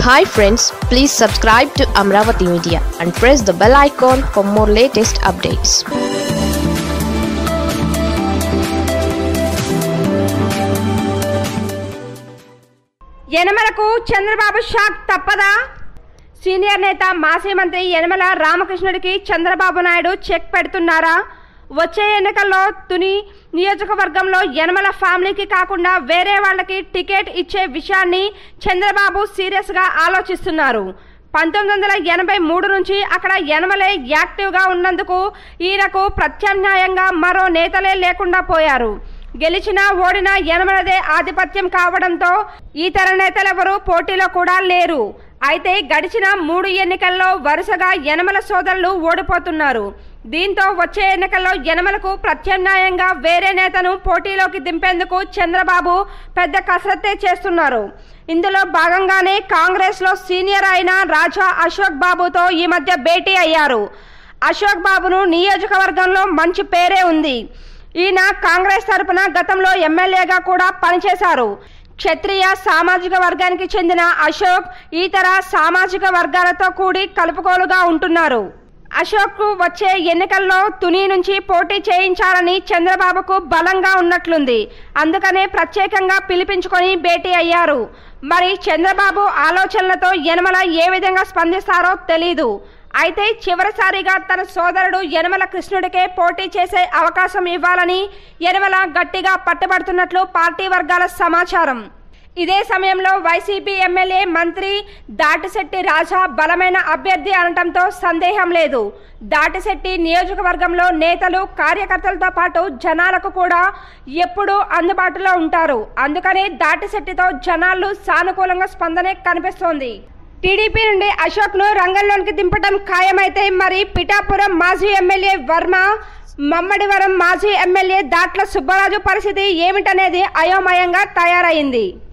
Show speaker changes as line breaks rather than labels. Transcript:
hi friends please subscribe to Amaravati media and press the bell icon for more latest updates
యనమలకు Chandrababu shock తప్పదా senior నేత మాజీ మంత్రి యనమల రామకృష్ణుడికి చంద్రబాబు నాయుడు చెక్ పెడుతున్నారా వచ్చే ఎన్నికల్లో తుని నియోజకవర్గంలో యనమల ఫ్యామిలీకి కాకుండా వేరే వాళ్ళకి టికెట్ ఇచ్చే విషయాన్ని చంద్రబాబు సీరియస్గా ఆలోచిస్తున్నారు పంతొమ్మిది వందల ఎనభై మూడు నుంచి అక్కడ యనమలే యాక్టివ్గా ఉన్నందుకు ఈయనకు ప్రత్యామ్నాయంగా మరో నేతలే లేకుండా పోయారు గెలిచినా ఓడినా యనమలదే ఆధిపత్యం కావడంతో ఇతర నేతలెవరూ పోటీలో కూడా లేరు అయితే గడిచిన మూడు ఎన్నికల్లో వరుసగా యనమల సోదరులు ఓడిపోతున్నారు దీంతో వచ్చే ఎన్నికల్లో యనమలకు ప్రత్యామ్నాయంగా వేరే నేతను పోటీలోకి దింపేందుకు చంద్రబాబు పెద్ద కసరత్తే చేస్తున్నారు ఇందులో భాగంగానే కాంగ్రెస్లో సీనియర్ అయిన రాజా అశోక్ బాబుతో ఈ మధ్య భేటీ అయ్యారు అశోక్ బాబును నియోజకవర్గంలో మంచి పేరే ఉంది ఈయన కాంగ్రెస్ తరపున గతంలో ఎమ్మెల్యేగా కూడా పనిచేశారు క్షత్రియ సామాజిక వర్గానికి చెందిన అశోక్ ఇతర సామాజిక వర్గాలతో కూడి కలుపుకోలుగా ఉంటున్నారు అశోక్ వచ్చే ఎన్నికల్లో తుని నుంచి పోటీ చేయించాలని చంద్రబాబుకు బలంగా ఉన్నట్లుంది అందుకనే ప్రత్యేకంగా పిలిపించుకొని భేటీ అయ్యారు మరి చంద్రబాబు ఆలోచనలతో యనమల ఏ విధంగా స్పందిస్తారో తెలీదు అయితే చివరిసారిగా తన సోదరుడు యనమల కృష్ణుడికే పోటీ చేసే అవకాశం ఇవ్వాలని యనమల గట్టిగా పట్టుబడుతున్నట్లు పార్టీ వర్గాల సమాచారం ఇదే సమయంలో వైసీపీ ఎమ్మెల్యే మంత్రి దాటిశెట్టి రాజా బలమైన అభ్యర్థి అనటంతో సందేహం లేదు దాటిశెట్టి నియోజకవర్గంలో నేతలు కార్యకర్తలతో పాటు జనాలకు కూడా ఎప్పుడూ అందుబాటులో ఉంటారు అందుకనే దాటిశెట్టితో జనాలు సానుకూలంగా స్పందనే కనిపిస్తోంది టీడీపీ నుండి అశోక్ ను రంగంలోకి దింపడం ఖాయమైతే మరి పిఠాపురం మాజీ ఎమ్మెల్యే వర్మ మమ్మడివరం మాజీ ఎమ్మెల్యే దాట్ల సుబ్బరాజు పరిస్థితి ఏమిటనేది అయోమయంగా తయారైంది